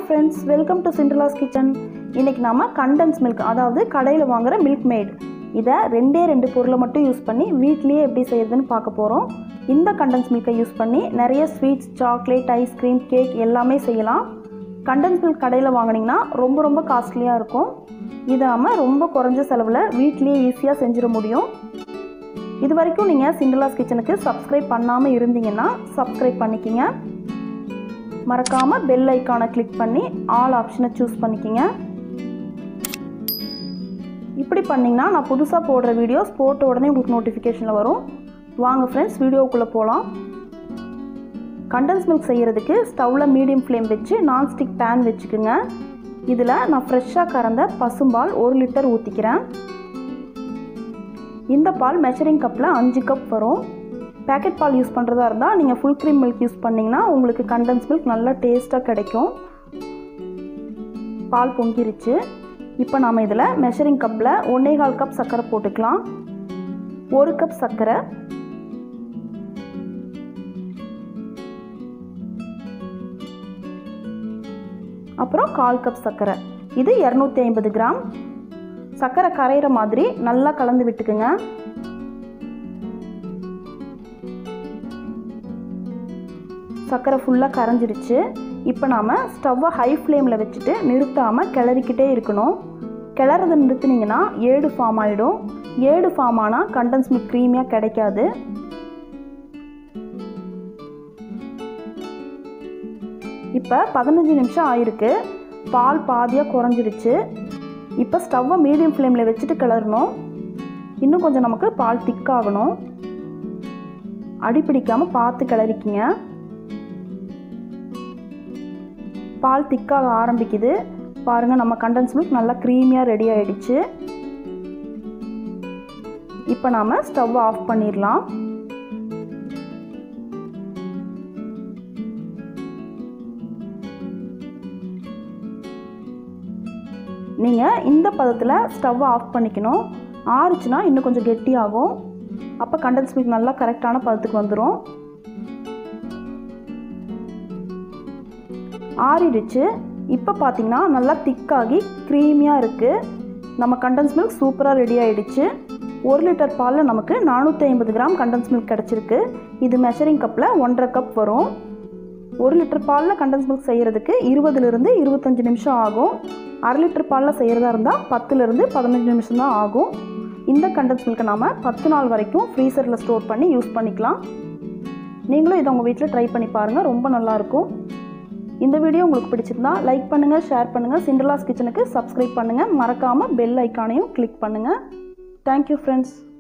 friends welcome to Cinderella's kitchen இன்னைக்கு நாம condensed milk அதாவது கடையில் வாங்குற மில்க் மேட் இதை ரெண்டே ரெண்டு பொருளை மட்டும் யூஸ் பண்ணி வீட்லேயே எப்படி செய்யறதுன்னு பார்க்க போகிறோம் இந்த கண்டன்ஸ் மில்கை யூஸ் பண்ணி நிறைய ஸ்வீட்ஸ் சாக்லேட் ஐஸ்கிரீம் கேக் எல்லாமே செய்யலாம் கண்டன்ஸ் மில்க் கடையில் வாங்குனீங்கன்னா ரொம்ப ரொம்ப காஸ்ட்லியாக இருக்கும் இதை நம்ம ரொம்ப குறைஞ்ச செலவில் வீட்லேயே ஈஸியாக செஞ்சிட முடியும் இது வரைக்கும் நீங்கள் சிண்டலாஸ் கிச்சனுக்கு சப்ஸ்கிரைப் பண்ணாமல் இருந்தீங்கன்னா சப்ஸ்கிரைப் பண்ணிக்கிங்க மறக்காமல் பெல் ஐக்கானை கிளிக் பண்ணி ஆல் ஆப்ஷனை சூஸ் பண்ணிக்கிங்க இப்படி பண்ணிங்கன்னா நான் புதுசாக போடுற வீடியோஸ் போட்ட உடனே உங்களுக்கு நோட்டிஃபிகேஷனில் வரும் வாங்க ஃப்ரெண்ட்ஸ் வீடியோக்குள்ளே போகலாம் கண்டன்ஸ் மில்க் செய்கிறதுக்கு ஸ்டவ்வில் மீடியம் ஃப்ளேம் வச்சு நான்ஸ்டிக் பேன் வச்சுக்குங்க இதில் நான் ஃப்ரெஷ்ஷாக கறந்த பசும்பால் ஒரு லிட்டர் ஊற்றிக்கிறேன் இந்த பால் மெஷரிங் கப்பில் அஞ்சு கப் வரும் பேக்கெட் பால் யூஸ் பண்ணுறதா இருந்தால் நீங்கள் ஃபுல் க்ரீம் மில்க் யூஸ் பண்ணிங்கன்னா உங்களுக்கு கண்டன்ஸ் மில்க் நல்லா டேஸ்ட்டாக கிடைக்கும் பால் பொங்கிருச்சு இப்போ நாம் இதில் மெஷரிங் கப்பில் ஒன்றே கால் கப் சர்க்கரை போட்டுக்கலாம் ஒரு கப் சர்க்கரை அப்புறம் கால் கப் சர்க்கரை இது இரநூத்தி ஐம்பது கிராம் சர்க்கரை கரையிற மாதிரி நல்லா கலந்து விட்டுக்குங்க சர்க்கரை ஃபுல்லாக கரைஞ்சிருச்சு இப்போ நாம் ஸ்டவ்வை ஹை ஃப்ளேமில் வச்சுட்டு நிறுத்தாமல் கிளறிக்கிட்டே இருக்கணும் கிளறதை நிறுத்துனீங்கன்னா ஏடு ஃபார்ம் ஆகிடும் ஏடு ஃபார்ம் ஆனால் கண்டன்ஸ் மில்க் க்ரீமியாக கிடைக்காது இப்போ பதினஞ்சு நிமிஷம் ஆயிருக்கு பால் பாதியாக குறைஞ்சிருச்சு இப்போ ஸ்டவ்வை மீடியம் ஃப்ளேமில் வச்சுட்டு கிளறணும் இன்னும் கொஞ்சம் நமக்கு பால் திக்காகணும் அடி பிடிக்காமல் பார்த்து கிளறிக்கிங்க பால் திக்காக ஆரம்பிக்குது பாருங்கள் நம்ம கண்டன்ஸ் மில்க் நல்லா க்ரீமியாக ரெடி ஆகிடுச்சு இப்போ நாம் ஸ்டவ் ஆஃப் பண்ணிடலாம் நீங்கள் இந்த பதத்தில் ஸ்டவ்வை ஆஃப் பண்ணிக்கணும் ஆறுச்சுன்னா இன்னும் கொஞ்சம் கெட்டியாகும் அப்போ கண்டன்ஸ் மில்க் நல்லா கரெக்டான பதத்துக்கு வந்துடும் ஆறிடுச்சு இப்போ பார்த்தீங்கன்னா நல்லா திக்காகி க்ரீமியாக இருக்குது நம்ம கண்டன்ஸ் மில்க் சூப்பராக ரெடி ஆகிடுச்சு ஒரு லிட்டர் பாலில் நமக்கு நானூற்றி ஐம்பது கிராம் கண்டன்ஸ் மில்க் கிடச்சிருக்கு இது மெஷரிங் கப்பில் ஒன்றரை கப் வரும் ஒரு லிட்டர் பாலில் கண்டன்ஸ் மில்க் செய்கிறதுக்கு இருபதுலேருந்து இருபத்தஞ்சி நிமிஷம் ஆகும் அரை லிட்டர் பாலில் செய்கிறதா இருந்தால் பத்துலேருந்து பதினஞ்சு நிமிஷம் தான் ஆகும் இந்த கண்டன்ஸ் மில்கை நாம் பத்து நாள் வரைக்கும் ஃப்ரீசரில் ஸ்டோர் பண்ணி யூஸ் பண்ணிக்கலாம் நீங்களும் இதை உங்கள் வீட்டில் ட்ரை பண்ணி பாருங்கள் ரொம்ப நல்லாயிருக்கும் இந்த வீடியோ உங்களுக்கு பிடிச்சிருந்தா லைக் பண்ணுங்கள் ஷேர் பண்ணுங்கள் சிண்டலாஸ் கிச்சனுக்கு சப்ஸ்கிரைப் பண்ணுங்கள் மறக்காமல் பெல் ஐக்கானையும் கிளிக் பண்ணுங்கள் தேங்க்யூ ஃப்ரெண்ட்ஸ்